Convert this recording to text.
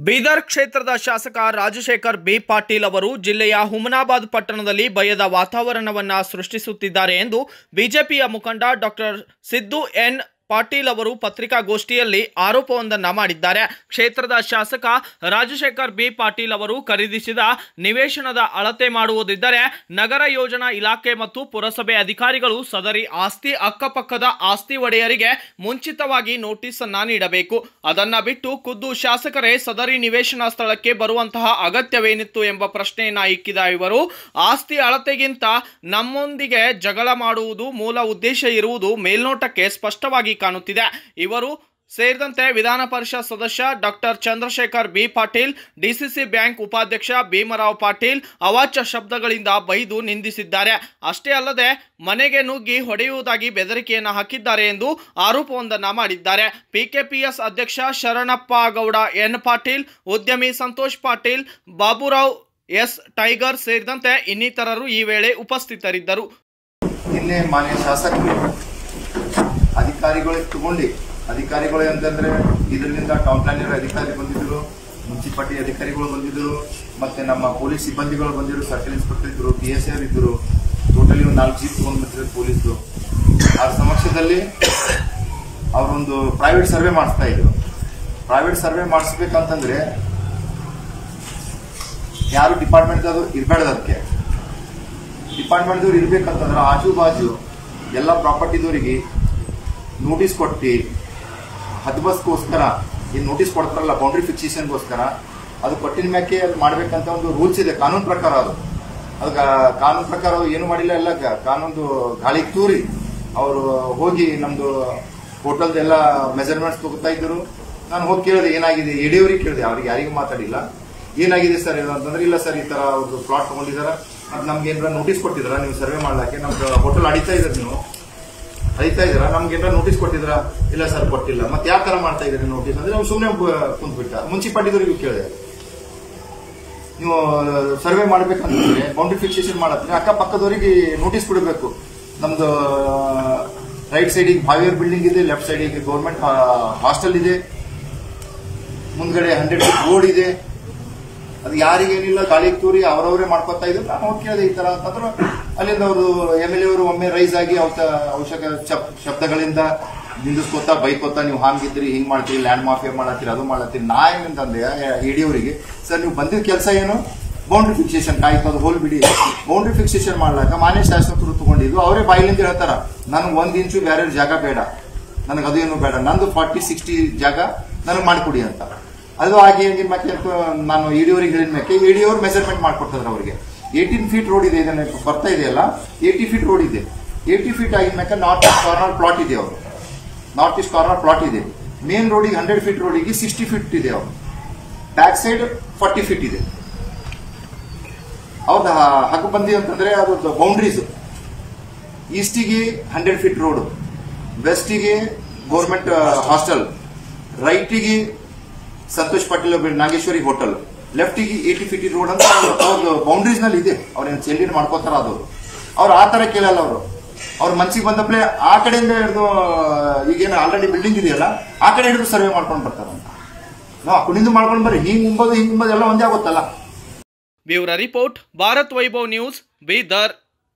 ಬೀದರ್ ಕ್ಷೇತ್ರದ ಶಾಸಕ ರಾಜಶೇಖರ್ ಬಿ ಪಾಟೀಲ್ ಅವರು ಜಿಲ್ಲೆಯ ಹುಮನಾಬಾದ್ ಪಟ್ಟಣದಲ್ಲಿ ಭಯದ ವಾತಾವರಣವನ್ನ ಸೃಷ್ಟಿಸುತ್ತಿದ್ದಾರೆ ಎಂದು ಬಿಜೆಪಿಯ ಮುಖಂಡ ಡಾಕ್ಟರ್ ಸಿದ್ದು ಎನ್ ಪಾಟೀಲ್ ಅವರು ಪತ್ರಿಕಾಗೋಷ್ಠಿಯಲ್ಲಿ ಆರೋಪವೊಂದನ್ನ ಮಾಡಿದ್ದಾರೆ ಕ್ಷೇತ್ರದ ಶಾಸಕ ರಾಜಶೇಖರ್ ಬಿ ಪಾಟೀಲ್ ಅವರು ಖರೀದಿಸಿದ ನಿವೇಶನದ ಅಳತೆ ಮಾಡುವುದಿದ್ದರೆ ನಗರ ಯೋಜನಾ ಇಲಾಖೆ ಮತ್ತು ಪುರಸಭೆ ಅಧಿಕಾರಿಗಳು ಸದರಿ ಆಸ್ತಿ ಅಕ್ಕಪಕ್ಕದ ಆಸ್ತಿ ಒಡೆಯರಿಗೆ ಮುಂಚಿತವಾಗಿ ನೋಟಿಸ್ ಅನ್ನ ನೀಡಬೇಕು ಅದನ್ನ ಬಿಟ್ಟು ಖುದ್ದು ಶಾಸಕರೇ ಸದರಿ ನಿವೇಶನ ಸ್ಥಳಕ್ಕೆ ಬರುವಂತಹ ಅಗತ್ಯವೇನಿತ್ತು ಎಂಬ ಪ್ರಶ್ನೆಯನ್ನ ಇಕ್ಕಿದ ಇವರು ಆಸ್ತಿ ಅಳತೆಗಿಂತ ನಮ್ಮೊಂದಿಗೆ ಜಗಳ ಮಾಡುವುದು ಮೂಲ ಉದ್ದೇಶ ಇರುವುದು ಮೇಲ್ನೋಟಕ್ಕೆ ಸ್ಪಷ್ಟವಾಗಿ ಕಾಣುತ್ತಿದೆ ಇವರು ಸೇರಿದಂತೆ ವಿಧಾನ ಪರಿಷತ್ ಸದಸ್ಯ doctor Chandrashekhar B Patil DCC bank ಉಪಾಧ್ಯಕ್ಷ ಭೀಮರಾವ್ ಪಾಟೀಲ್ ಅವಾಚ್ಯ ಶಬ್ದಗಳಿಂದ ಬೈದು ನಿಂದಿಸಿದ್ದಾರೆ ಅಷ್ಟೇ ಅಲ್ಲದೆ ಮನೆಗೆ ನುಗ್ಗಿ ಹೊಡೆಯುವುದಾಗಿ ಬೆದರಿಕೆಯನ್ನು ಹಾಕಿದ್ದಾರೆ ಎಂದು ಆರೋಪವೊಂದನ್ನು ಮಾಡಿದ್ದಾರೆ ಪಿಕೆಪಿಎಸ್ ಅಧ್ಯಕ್ಷ ಶರಣಪ್ಪ ಗೌಡ ಎನ್ ಪಾಟೀಲ್ ಉದ್ಯಮಿ ಸಂತೋಷ್ ಪಾಟೀಲ್ ಬಾಬುರಾವ್ ಎಸ್ ಟೈಗರ್ ಸೇರಿದಂತೆ ಇನ್ನಿತರರು ಈ ವೇಳೆ ಉಪಸ್ಥಿತರಿದ್ದರು ನಿನ್ನೆ ಮಾನ್ಯ ಶಾಸಕರು ಅಧಿಕಾರಿಗಳು ತಗೊಂಡು ಅಧಿಕಾರಿಗಳು ಅಂತಂದ್ರೆ ಇದರಿಂದ ಟೌನ್ ಪ್ಲಾನರ್ ಅಧಿಕಾರಿ ಬಂದಿದ್ರು ಮುನ್ಸಿಪಾಲಿಟಿ ಅಧಿಕಾರಿಗಳು ಬಂದಿದ್ರು ಮತ್ತೆ ನಮ್ಮ ಪೊಲೀಸ್ ಸಿಬ್ಬಂದಿಗಳು ಬಂದಿದ್ರು ಸರ್ಕಲ್ ಇನ್ಸ್ಪೆಕ್ಟರ್ ಇದ್ರು ಪಿ ಎಸ್ ಆರ್ ಇದ್ರು ಟೋಟಲಿ ಒಂದು ನಾಲ್ಕು ಜೀಪ್ ತಗೊಂಡ್ ಬಂದಿದ್ರು ಪೊಲೀಸ್ದು ಆ ಸಮಕ್ಷದಲ್ಲಿ ಅವರೊಂದು ಪ್ರೈವೇಟ್ ಸರ್ವೆ ಮಾಡಿಸ್ತಾ ಇದ್ರು ಪ್ರೈವೇಟ್ ಸರ್ವೆ ಮಾಡಿಸ್ಬೇಕಂತಂದ್ರೆ ಯಾರು ಡಿಪಾರ್ಟ್ಮೆಂಟ್ ಅದು ಇರ್ಬೇಡ ಅದಕ್ಕೆ ಡಿಪಾರ್ಟ್ಮೆಂಟ್ದವ್ರು ಇರ್ಬೇಕಂತಂದ್ರೆ ಆಜು ಬಾಜು ಎಲ್ಲ ಪ್ರಾಪರ್ಟಿದವರಿಗೆ ನೋಟಿಸ್ ಕೊಟ್ಟು ಹದ್ಬಸ್ಗೋಸ್ಕರ ಏನು ನೋಟಿಸ್ ಕೊಡ್ತಾರಲ್ಲ ಬೌಂಡ್ರಿ ಫಿಕ್ಸೇಷನ್ಗೋಸ್ಕರ ಅದು ಕೊಟ್ಟಿನ ಮ್ಯಾಕೆ ಅದು ಮಾಡ್ಬೇಕಂತ ಒಂದು ರೂಲ್ಸ್ ಇದೆ ಕಾನೂನು ಪ್ರಕಾರ ಅದು ಅದು ಗಾ- ಕಾನೂನು ಪ್ರಕಾರ ಅದು ಏನು ಮಾಡಿಲ್ಲ ಎಲ್ಲ ಗ- ಕಾನೂನು ಗಾಳಿಗೆ ತೂರಿ ಅವರು ಹೋಗಿ ನಮ್ದು ಹೋಟೆಲ್ದ ಎಲ್ಲ ಮೆಜರ್ಮೆಂಟ್ಸ್ ತಗೋತಾ ಇದ್ರು ನಾನು ಹೋಗಿ ಕೇಳಿದೆ ಏನಾಗಿದೆ ಎಡಿಯವ್ರಿಗೆ ಕೇಳಿದೆ ಅವ್ರಿಗೆ ಯಾರಿಗೂ ಮಾತಾಡಿಲ್ಲ ಏನಾಗಿದೆ ಸರ್ ಇದು ಅಂತಂದ್ರೆ ಇಲ್ಲ ಸರ್ ಈ ತರ ಅವ್ರದ್ದು ಪ್ಲಾಟ್ ತಗೊಂಡಿದಾರ ಮತ್ತೆ ನಮ್ಗೆ ಏನಾರ ನೋಟಿಸ್ ಕೊಟ್ಟಿದ್ರ ನೀವು ಸರ್ವೆ ಮಾಡ್ಲಾಕೆ ನಮ್ದು ಹೋಟೆಲ್ ಅಡಿತಾ ಇದ್ರಿ ನೀವು ಅಡಿತಾ ಇದ್ರ ನಮ್ಗೆ ಏನಾರ ನೋಟಿಸ್ ಕೊಟ್ಟಿದ್ರ ಇಲ್ಲ ಸರ್ ಕೊಟ್ಟಿಲ್ಲ ಮತ್ತೆ ಯಾವ ತರ ಮಾಡ್ತಾ ಇದ್ರಿ ನೋಟಿಸ್ ಅಂದ್ರೆ ಅವ್ನು ಸುಮ್ಮನೆ ಕುಂತ್ಬಿಟ್ಟ ಮುನ್ಸಿಪಾಲಿಟಿದವ್ರಿಗೂ ಕೇಳಿದೆ ನೀವು ಸರ್ವೆ ಮಾಡ್ಬೇಕಂತಂದ್ರೆ ಬೌಂಡ್ರಿ ಫಿಕ್ಸೇಷನ್ ಮಾಡತ್ರಿ ಅಕ್ಕಪಕ್ಕದವರಿಗೆ ನೋಟಿಸ್ ಕೊಡಬೇಕು ನಮ್ದು ರೈಟ್ ಸೈಡಿಗೆ ಬಾವಿಯರ್ ಬಿಲ್ಡಿಂಗ್ ಇದೆ ಲೆಫ್ಟ್ ಸೈಡಿಗೆ ಗೌರ್ಮೆಂಟ್ ಹಾಸ್ಟೆಲ್ ಇದೆ ಮುಂದ್ಗಡೆ ಹಂಡ್ರೆಡ್ ಫೀಟ್ ರೋಡ್ ಇದೆ ಅದು ಯಾರಿಗೇನಿಲ್ಲ ಗಾಳಿಗೆ ತೂರಿ ಅವರವರೇ ಮಾಡ್ಕೊತಾ ಇದ್ರು ನಾನು ಹೋಗಿ ಕೇಳಿದೆ ಈ ತರ ಅಂತಂದ್ರು ಅಲ್ಲಿಂದ ಅವರು ಎಮ್ ಎಲ್ ಎ ಅವರು ಒಮ್ಮೆ ರೈಸ್ ಆಗಿ ಔಷ ಔಷಧ ಶಬ್- ಶಬ್ದಗಳಿಂದ ನಿಂದಿಸ್ಕೊತಾ ಬೈಕೋತಾ ನೀವು ಹಾಂಗಿದ್ರಿ ಹಿಂಗ್ ಮಾಡ್ತೀರಿ ಲ್ಯಾಂಡ್ ಮಾಫಿಯಾ ಮಾಡತ್ತೀರಿ ಅದು ಮಾಡತ್ತೀರಿ ನಾ ಏನಂತಂದೆ ಇಡಿಯವರಿಗೆ ಸರ್ ನೀವು ಬಂದಿದ್ದ ಕೆಲಸ ಏನು ಬೌಂಡ್ರಿ ಫಿಕ್ಸೇಷನ್ ಆಯ್ತು ಅದು ಹೋಲ್ ಬಿಡಿ ಬೌಂಡ್ರಿ ಫಿಕ್ಸೇಷನ್ ಮಾಡ್ಲಾಕ ಮಾನ್ಯ ಶಾಸಕರು ತಗೊಂಡಿದ್ದು ಅವರೇ ಬಾಯಿಲಿಂದ ಹೇಳ್ತಾರ ನನಗೆ ಒಂದ್ ಇಂಚು ಬೇರೆ ಜಾಗ ಬೇಡ ನನಗೆ ಅದು ಏನು ಬೇಡ ನಂದು ಫಾರ್ಟಿ ಸಿಕ್ಸ್ಟಿ ಜಾಗ ನನಗೆ ಮಾಡಿಕೊಡಿ ಅಂತ ಅದು ಆಗಿ ಹೆಂಗಿನ ಮ್ಯಾಕೆ ಅಂತ ನಾನು ಇಡಿಯವರಿಗೆ ಹೇಳಿದ ಮ್ಯಾಕೆ ಇಡಿಯವ್ರು ಮೆಜರ್ಮೆಂಟ್ ಮಾಡ್ಕೊಡ್ತಾರೆ ಅವರಿಗೆ ಏಯ್ಟೀನ್ ಫೀಟ್ ರೋಡ್ ಇದೆ ಇದನ್ನ ಬರ್ತಾ ಇದೆಯಲ್ಲ ಏಯ್ಟಿ ಫೀಟ್ ರೋಡ್ ಇದೆ ಏಯ್ಟಿ ಫೀಟ್ ಆಗಿದ ಮ್ಯಾಕೆ ನಾರ್ತ್ ಈಸ್ಟ್ ಕಾರ್ನರ್ ಪ್ಲಾಟ್ ಇದೆ ಅವರು ನಾರ್ತ್ ಈಸ್ಟ್ ಕಾರ್ನರ್ ಪ್ಲಾಟ್ ಇದೆ ಮೇನ್ ರೋಡಿಗೆ ಹಂಡ್ರೆಡ್ ಫೀಟ್ ರೋಡಿಗೆ ಸಿಕ್ಸ್ಟಿ ಫೀಟ್ ಇದೆ ಅವರು ಬ್ಯಾಕ್ ಸೈಡ್ ಫಾರ್ಟಿ ಫೀಟ್ ಇದೆ ಅವ್ರದ್ದು ಹಕ್ಕುಬಂದಿ ಅಂತಂದ್ರೆ ಅದ್ರದ್ದು ಬೌಂಡ್ರೀಸ್ ಈಸ್ಟಿಗೆ ಹಂಡ್ರೆಡ್ ಫೀಟ್ ರೋಡ್ ವೆಸ್ಟಿಗೆ ಗೌರ್ಮೆಂಟ್ ಹಾಸ್ಟೆಲ್ ರೈಟಿಗೆ ಸಂತೋಷ್ ಪಾಟೀಲ್ ಒಬ್ಬ ನಾಗೇಶ್ವರಿ ಹೋಟೆಲ್ ಲೆಫ್ಟಿಗೆ ಏಟಿ ಫೀಟ್ ರೋಡ್ ಅಂತ ಅವ್ರದ್ದು ಬೌಂಡ್ರೀಸ್ ನಲ್ಲಿ ಇದೆ ಅವ್ರೇನು ಚೆಲ್ಲಿನ ಮಾಡ್ಕೋತಾರ ಅದು ಅವ್ರು ಆ ತರ ಕೇಳಲ್ಲ ಅವರು ಅವ್ರ ಮನ್ಸಿಗೆ ಬಂದಪ್ಲೆ ಆ ಕಡೆಯಿಂದ ಹಿಡಿದು ಈಗೇನು ಆಲ್ರೆಡಿ ಬಿಲ್ಡಿಂಗ್ ಇದೆಯಲ್ಲ ಆ ಕಡೆ ಹಿಡಿದು ಸರ್ವೆ ಮಾಡ್ಕೊಂಡು ಬರ್ತಾರಂತ ನಾವು ಆ ಕುಣಿದು ಮಾಡ್ಕೊಂಡು ಬರ್ರಿ ಹಿಂಗ್ ಮುಂಬೋದು ಹಿಂಗ್ ಮುಂಬೋದು ಎಲ್ಲ ಒಂದೇ ಆಗುತ್ತಲ್ಲ bureau report Bharat Vaibhav news Bidar